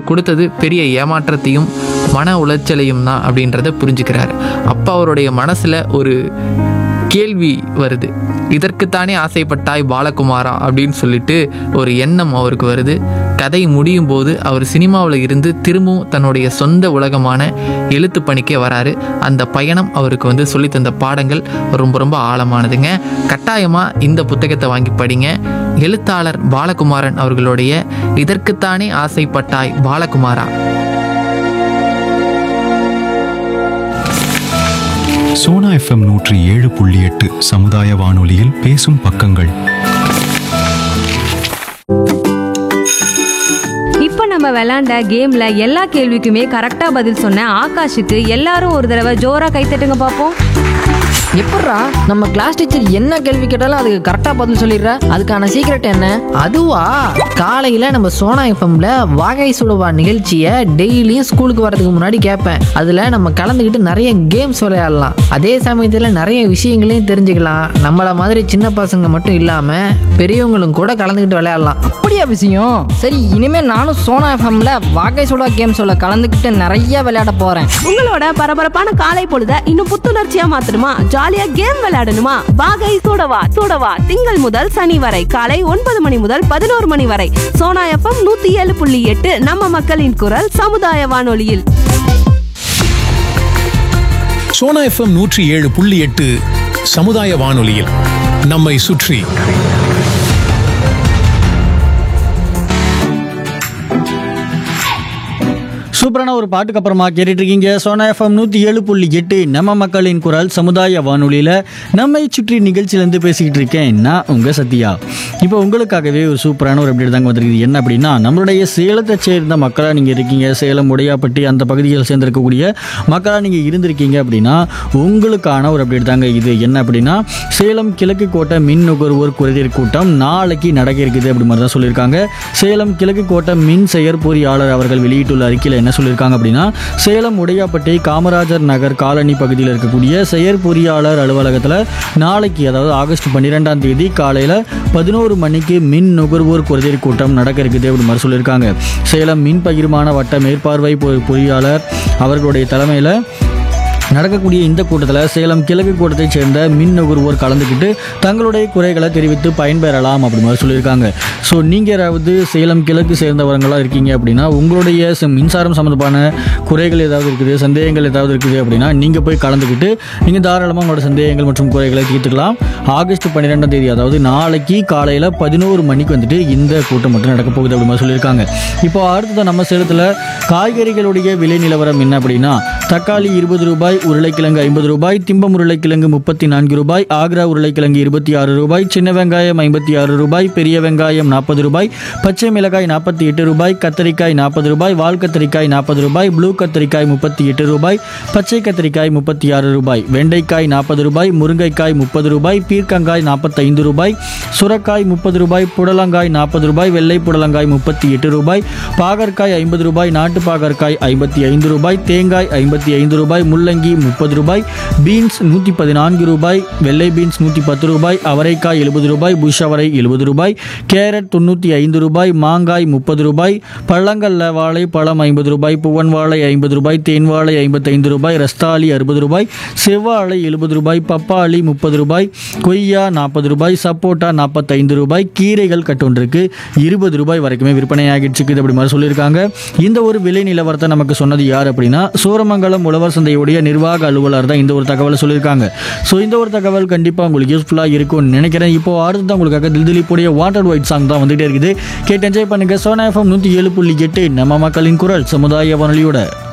கொடுத்தது பெரிய ஏமாற்றத்தையும் மன உளைச்சலையும் தான் அப்படின்றத புரிஞ்சுக்கிறார் அப்போ அவருடைய மனசில் ஒரு கேள்வி வருது இதற்குத்தானே ஆசைப்பட்டாய் பாலகுமாரா அப்படின்னு சொல்லிட்டு ஒரு எண்ணம் அவருக்கு வருது கதை முடியும் போது அவர் சினிமாவில் இருந்து திரும்பவும் தன்னுடைய சொந்த உலகமான எழுத்து பணிக்கே வராரு அந்த பயணம் அவருக்கு வந்து சொல்லி தந்த பாடங்கள் ரொம்ப ரொம்ப ஆழமானதுங்க கட்டாயமாக இந்த புத்தகத்தை வாங்கி படிங்க எழுத்தாளர் பாலகுமாரன் அவர்களுடைய இதற்குத்தானே ஆசைப்பட்டாய் பாலகுமாரா சோனா எஃப்எம் நூற்றி ஏழு புள்ளி எட்டு சமுதாய வானொலியில் பேசும் பக்கங்கள் இப்போ நம்ம விளையாண்ட கேம்ல எல்லா கேள்விக்குமே கரெக்டா பதில் சொன்ன ஆகாஷுக்கு எல்லாரும் ஒரு தடவை ஜோரா கைத்தட்டுங்க பார்ப்போம் எப்பட்றா நம்ம கிளாஸ் டீச்சர் என்ன கேள்வி கேட்டாலும் அதுக்கு கரெக்டா பதில் சொல்லிடுற அதுக்கான சீக்ரெட் என்ன அதுவா காலையில நம்ம சோனா எஃப்எம்ல வாகை சுடுவா நிகழ்ச்சியை டெய்லியும் ஸ்கூலுக்கு வரதுக்கு முன்னாடி கேட்பேன் அதுல நம்ம கலந்துக்கிட்டு நிறைய கேம்ஸ் விளையாடலாம் அதே சமயத்துல நிறைய விஷயங்களையும் தெரிஞ்சுக்கலாம் நம்மள மாதிரி சின்ன பசங்க மட்டும் இல்லாம பெரியவங்களும் கூட கலந்துக்கிட்டு விளையாடலாம் அப்படியா விஷயம் சரி இனிமே நானும் சோனா எஃப்எம்ல வாகை சுடா கேம்ஸோட கலந்துக்கிட்டு நிறைய விளையாட போறேன் உங்களோட பரபரப்பான காலை பொழுத இன்னும் புத்துணர்ச்சியா மாத்தணுமா ஜாலியா கேம் விளையாடணுமா வாகை சூடவா சூடவா திங்கள் முதல் சனி வரை காலை ஒன்பது மணி முதல் பதினோரு மணி வரை சோனா எஃப்எம் நூத்தி ஏழு புள்ளி எட்டு நம்ம மக்களின் குரல் சமுதாய வானொலியில் சோனா எஃப்எம் நூற்றி ஏழு புள்ளி எட்டு சமுதாய வானொலியில் நம்மை சுற்றி சூப்பரான ஒரு பாட்டுக்கு அப்புறமா கேட்டுட்டு இருக்கீங்க சோனா எஃப்எம் நூற்றி ஏழு புள்ளி எட்டு நம்ம மக்களின் குரல் சமுதாய வானொலியில் நம்மை சுற்றி நிகழ்ச்சியிலேருந்து பேசிக்கிட்டு இருக்கேன் நான் உங்கள் சத்யா இப்போ உங்களுக்காகவே ஒரு சூப்பரான ஒரு அப்டேட் தாங்க வந்திருக்குது என்ன அப்படின்னா நம்மளுடைய சேலத்தை சேர்ந்த மக்களாக நீங்கள் இருக்கீங்க சேலம் உடையாப்பட்டி அந்த பகுதியில் சேர்ந்திருக்கக்கூடிய மக்களாக நீங்கள் இருந்திருக்கீங்க அப்படின்னா உங்களுக்கான ஒரு அப்டேட் தாங்க இது என்ன அப்படின்னா சேலம் கிழக்கு கோட்டை மின் நுகர்வோர் குறைதீர் கூட்டம் நாளைக்கு நடக்க இருக்குது அப்படி மாதிரி தான் சொல்லியிருக்காங்க சேலம் கிழக்கு கோட்டை மின் செயற்பொறியாளர் அவர்கள் வெளியிட்டுள்ள அறிக்கையில் என்ன சொல்லியிருக்காங்க அப்படின்னா சேலம் உடையாப்பட்டி காமராஜர் நகர் காலனி பகுதியில் இருக்கக்கூடிய செயற்பொறியாளர் அலுவலகத்தில் நாளைக்கு அதாவது ஆகஸ்ட் பன்னிரெண்டாம் தேதி காலையில் பதினோரு மணிக்கு மின் நுகர்வோர் குறைதீர் கூட்டம் நடக்க இருக்குது அப்படி மாதிரி சொல்லியிருக்காங்க சேலம் மின் பகிர்மான வட்ட மேற்பார்வை பொ- பொறியாளர் அவர்களுடைய தலைமையில் நடக்கக்கூடிய இந்த கூட்டத்தில் சேலம் கிழக்கு கூட்டத்தைச் சேர்ந்த மின் நுகர்வோர் கலந்துக்கிட்டு தங்களுடைய குறைகளை தெரிவித்து பயன்பெறலாம் அப்படி மாதிரி சொல்லியிருக்காங்க ஸோ நீங்கள் யாராவது சேலம் கிழக்கு சேர்ந்தவர்களாக இருக்கீங்க அப்படின்னா உங்களுடைய ச- மின்சாரம் சம்மந்தமான குறைகள் ஏதாவது இருக்குது சந்தேகங்கள் ஏதாவது இருக்குது அப்படின்னா நீங்கள் போய் கலந்துக்கிட்டு நீங்கள் தாராளமாக உங்களோட சந்தேகங்கள் மற்றும் குறைகளை தீர்த்துக்கலாம் ஆகஸ்ட் பன்னிரெண்டாம் தேதி அதாவது நாளைக்கு காலையில் பதினோரு மணிக்கு வந்துட்டு இந்த கூட்டம் மட்டும் நடக்க போகுது அப்படி மாதிரி சொல்லியிருக்காங்க இப்போ அடுத்தது நம்ம சேலத்தில் காய்கறிகளுடைய விலை நிலவரம் என்ன அப்படின்னா தக்காளி இருபது ரூபாய் உருளைக்கிழங்கு ஐம்பது ரூபாய் திம்பம் உருளைக்கிழங்கு முப்பத்தி நான்கு ரூபாய் ஆக்ரா உருளைக்கிழங்கு இருபத்தி ஆறு ரூபாய் சின்ன வெங்காயம் ஐம்பத்தி ஆறு ரூபாய் பெரிய வெங்காயம் நாற்பது ரூபாய் பச்சை மிளகாய் நாற்பத்தி எட்டு ரூபாய் கத்தரிக்காய் நாற்பது ரூபாய் வால் கத்தரிக்காய் நாற்பது ரூபாய் ப்ளூ கத்தரிக்காய் முப்பத்தி எட்டு ரூபாய் பச்சை கத்தரிக்காய் முப்பத்தி ஆறு ரூபாய் வெண்டைக்காய் நாற்பது ரூபாய் முருங்கைக்காய் முப்பது ரூபாய் பீர்க்கங்காய் நாற்பத்தைந்து ரூபாய் சுரக்காய் முப்பது ரூபாய் புடலங்காய் நாற்பது ரூபாய் வெள்ளை புடலங்காய் முப்பத்தி எட்டு ரூபாய் பாகற்காய் ஐம்பது ரூபாய் நாட்டு பாகற்காய் ஐம்பத்தி ஐந்து ரூபாய் தேங்காய் ஐம்பத்தி ஐந்து ரூபாய் முள்ளங்கி முப்பது ரூபாய் பீன்ஸ் நூற்றி பதினான்கு ரூபாய் வெள்ளை பீன்ஸ் நூற்றி பத்து ரூபாய் அவரைக்காய் எழுபது ரூபாய் புஷ் அவரை எழுபது ரூபாய் கேரட் தொண்ணூற்றி ஐந்து ரூபாய் மாங்காய் முப்பது ரூபாய் பழங்கள்ல வாழை பழம் ஐம்பது ரூபாய் புவன் வாழை ஐம்பது ரூபாய் தேன் வாழை ஐம்பத்தைந்து ரூபாய் ரஸ்தாளி அறுபது ரூபாய் செவ்வாழை எழுபது ரூபாய் பப்பாளி முப்பது ரூபாய் கொய்யா நாற்பது ரூபாய் சப்போட்டா நாற்பத்தைந்து ரூபாய் கீரைகள் கட்டொன்றுக்கு இருபது ரூபாய் வரைக்குமே விற்பனையாகிட்டு இருக்குது அப்படி மாதிரி சொல்லியிருக்காங்க இந்த ஒரு விலை நிலவரத்தை நமக்கு சொன்னது யார் அப்படின்னா சூரமங்கலம் உழவர் சந்தையுடைய நிர்வாக அலுவலர் தான் இந்த ஒரு தகவலை சொல்லியிருக்காங்க ஸோ இந்த ஒரு தகவல் கண்டிப்பாக உங்களுக்கு யூஸ்ஃபுல்லாக இருக்கும்னு நினைக்கிறேன் இப்போ அடுத்து தான் உங்களுக்காக தில் திலீப்புடைய வாட்டர் ஒயிட் சாங் தான் வந்துகிட்டே இருக்குது கேட்டு என்ஜாய் பண்ணுங்க சோனா எஃப்எம் நூற்றி ஏழு புள்ளி எட்டு நம்ம மக்களின் குரல் சமுதாய வானொலியோட